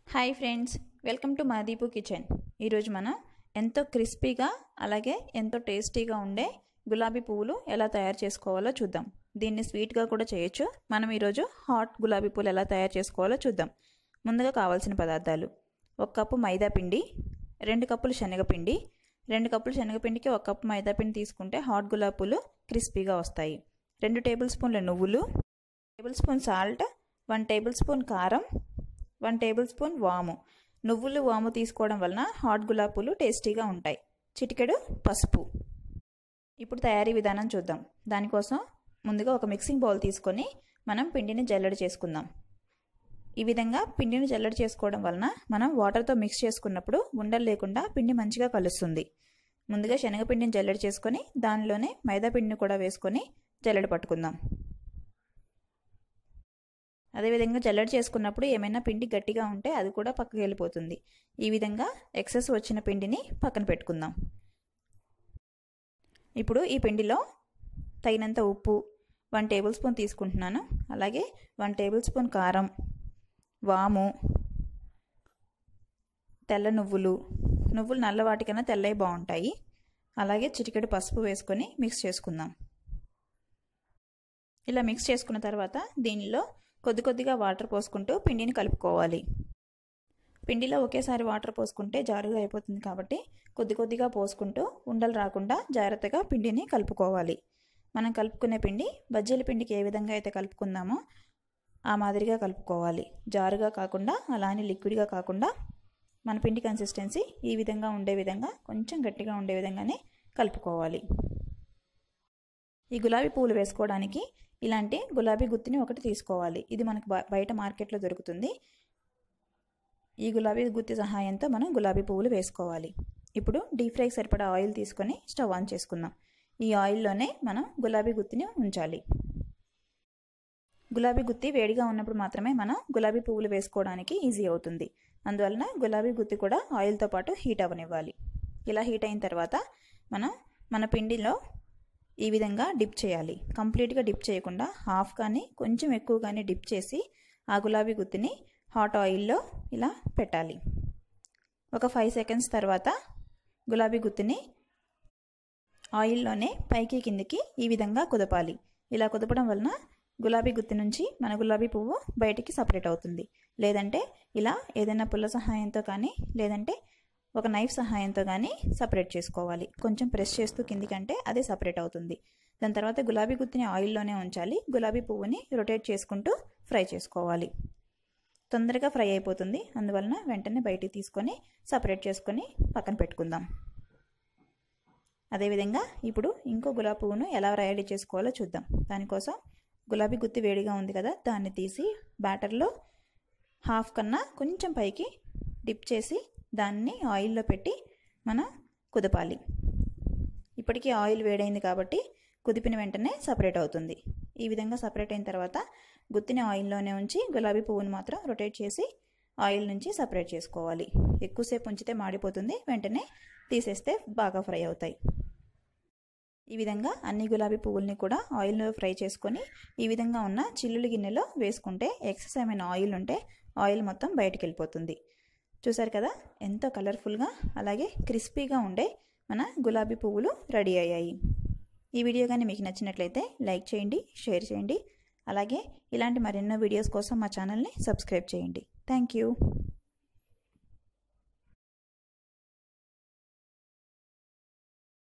hi friends welcome to మాదీపు kitchen ఈరోజు మనం ఎంతో క్రిస్పీగా అలాగే ఎంతో టేస్టీగా ఉండే గులాబీ పువ్వులు ఎలా తయారు చేసుకోవాలో చూద్దాం దీన్ని స్వీట్గా కూడా చేయొచ్చు మనం ఈరోజు హాట్ గులాబీ పువ్వులు ఎలా తయారు చేసుకోవాలో చూద్దాం ముందుగా కావాల్సిన పదార్థాలు ఒక కప్పు మైదా పిండి రెండు కప్పులు శనగపిండి రెండు కప్పులు శనగపిండికి ఒక కప్పు మైదా పిండి తీసుకుంటే హాట్ గులాబీ పూలు క్రిస్పీగా వస్తాయి రెండు టేబుల్ స్పూన్ల నువ్వులు tablespoon salt one tablespoon కారం వన్ టేబుల్ స్పూన్ వాము నువ్వులు వాము తీసుకోవడం వలన హాట్ గులాబీలు టేస్టీగా ఉంటాయి చిటికెడు పసుపు ఇప్పుడు తయారీ విధానం చూద్దాం దానికోసం ముందుగా ఒక మిక్సింగ్ బౌల్ తీసుకొని మనం పిండిని జల్లెడ చేసుకుందాం ఈ విధంగా పిండిని జల్లెడ చేసుకోవడం వలన మనం వాటర్తో మిక్స్ చేసుకున్నప్పుడు ఉండలు లేకుండా పిండి మంచిగా కలుస్తుంది ముందుగా శనగపిండిని జల్లెడ చేసుకొని దానిలోనే మైదా పిండిని కూడా వేసుకొని జల్లెడ పట్టుకుందాం అదేవిధంగా జల్లెడ చేసుకున్నప్పుడు ఏమైనా పిండి గట్టిగా ఉంటే అది కూడా పక్కకి వెళ్ళిపోతుంది ఈ విధంగా ఎక్సెస్ వచ్చిన పిండిని పక్కన పెట్టుకుందాం ఇప్పుడు ఈ పిండిలో తగినంత ఉప్పు వన్ టేబుల్ స్పూన్ తీసుకుంటున్నాను అలాగే వన్ టేబుల్ స్పూన్ కారం వాము తెల్ల నువ్వులు నువ్వులు నల్ల వాటికన్నా తెల్లవి బాగుంటాయి అలాగే చిటికెడు పసుపు వేసుకొని మిక్స్ చేసుకుందాం ఇలా మిక్స్ చేసుకున్న తర్వాత దీనిలో కొద్ది కొద్దిగా వాటర్ పోసుకుంటూ పిండిని కలుపుకోవాలి పిండిలో ఒకేసారి వాటర్ పోసుకుంటే జారుగా అయిపోతుంది కాబట్టి కొద్ది కొద్దిగా పోసుకుంటూ ఉండలు రాకుండా జాగ్రత్తగా పిండిని కలుపుకోవాలి మనం కలుపుకునే పిండి బజ్జీల పిండికి ఏ విధంగా అయితే కలుపుకుందామో ఆ మాదిరిగా కలుపుకోవాలి జారుగా కాకుండా అలానే లిక్విడ్గా కాకుండా మన పిండి కన్సిస్టెన్సీ ఈ విధంగా ఉండే విధంగా కొంచెం గట్టిగా ఉండే విధంగానే కలుపుకోవాలి ఈ గులాబీ పువ్వులు వేసుకోవడానికి ఇలాంటి గులాబీ గుత్తిని ఒకటి తీసుకోవాలి ఇది మనకు బయట మార్కెట్లో దొరుకుతుంది ఈ గులాబీ గుత్తి సహాయంతో మనం గులాబీ పువ్వులు వేసుకోవాలి ఇప్పుడు డీప్ ఫ్రైకి సరిపడా ఆయిల్ తీసుకొని స్టవ్ ఆన్ చేసుకుందాం ఈ ఆయిల్లోనే మనం గులాబీ గుత్తిని ఉంచాలి గులాబీ గుత్తి వేడిగా ఉన్నప్పుడు మాత్రమే మనం గులాబీ పువ్వులు వేసుకోవడానికి ఈజీ అవుతుంది అందువలన గులాబీ గుత్తి కూడా ఆయిల్తో పాటు హీట్ అవ్వనివ్వాలి ఇలా హీట్ అయిన తర్వాత మనం మన పిండిలో ఈ విధంగా డిప్ చేయాలి కంప్లీట్గా డిప్ చేయకుండా హాఫ్ కానీ కొంచెం ఎక్కువ కానీ డిప్ చేసి ఆ గులాబీ గుత్తిని హాట్ ఆయిల్లో ఇలా పెట్టాలి ఒక ఫైవ్ సెకండ్స్ తర్వాత గులాబీ గుత్తిని ఆయిల్లోనే పైకి కిందికి ఈ విధంగా కుదపాలి ఇలా కుదపడం వలన గులాబీ గుత్తి నుంచి మన గులాబీ పువ్వు బయటికి సపరేట్ అవుతుంది లేదంటే ఇలా ఏదైనా పుల్ల సహాయంతో కానీ లేదంటే ఒక నైఫ్ సహాయంతో కానీ సపరేట్ చేసుకోవాలి కొంచెం ప్రెస్ చేస్తూ కిందికంటే అది సపరేట్ అవుతుంది దాని తర్వాత గులాబీ గుత్తిని ఆయిల్లోనే ఉంచాలి గులాబీ పువ్వుని రొటేట్ చేసుకుంటూ ఫ్రై చేసుకోవాలి తొందరగా ఫ్రై అయిపోతుంది అందువలన వెంటనే బయటికి తీసుకొని సపరేట్ చేసుకొని పక్కన పెట్టుకుందాం అదేవిధంగా ఇప్పుడు ఇంకో గులాబీ పువ్వును ఎలా రెడీ చేసుకోవాలో చూద్దాం దానికోసం గులాబీ గుత్తి వేడిగా ఉంది కదా దాన్ని తీసి బ్యాటర్లో హాఫ్ కన్నా కొంచెం పైకి డిప్ చేసి దాన్ని ఆయిల్లో పెట్టి మనం కుదపాలి ఇప్పటికీ ఆయిల్ వేడైంది కాబట్టి కుదిపిన వెంటనే సపరేట్ అవుతుంది ఈ విధంగా సపరేట్ అయిన తర్వాత గుత్తిని ఆయిల్లోనే ఉంచి గులాబీ పువ్వును మాత్రం రొటేట్ చేసి ఆయిల్ నుంచి సపరేట్ చేసుకోవాలి ఎక్కువసేపు ఉంచితే మాడిపోతుంది వెంటనే తీసేస్తే బాగా ఫ్రై అవుతాయి ఈ విధంగా అన్ని గులాబీ పువ్వుల్ని కూడా ఆయిల్లో ఫ్రై చేసుకొని ఈ విధంగా ఉన్న చిల్లులు గిన్నెలో వేసుకుంటే ఎక్సెస్ ఏమైనా ఆయిల్ ఉంటే ఆయిల్ మొత్తం బయటికి వెళ్ళిపోతుంది చూసారు కదా ఎంతో కలర్ఫుల్గా అలాగే క్రిస్పీగా ఉండే మన గులాబీ పువ్వులు రెడీ అయ్యాయి ఈ వీడియో కానీ మీకు నచ్చినట్లయితే లైక్ చేయండి షేర్ చేయండి అలాగే ఇలాంటి మరెన్నో వీడియోస్ కోసం మా ఛానల్ని సబ్స్క్రైబ్ చేయండి థ్యాంక్ యూ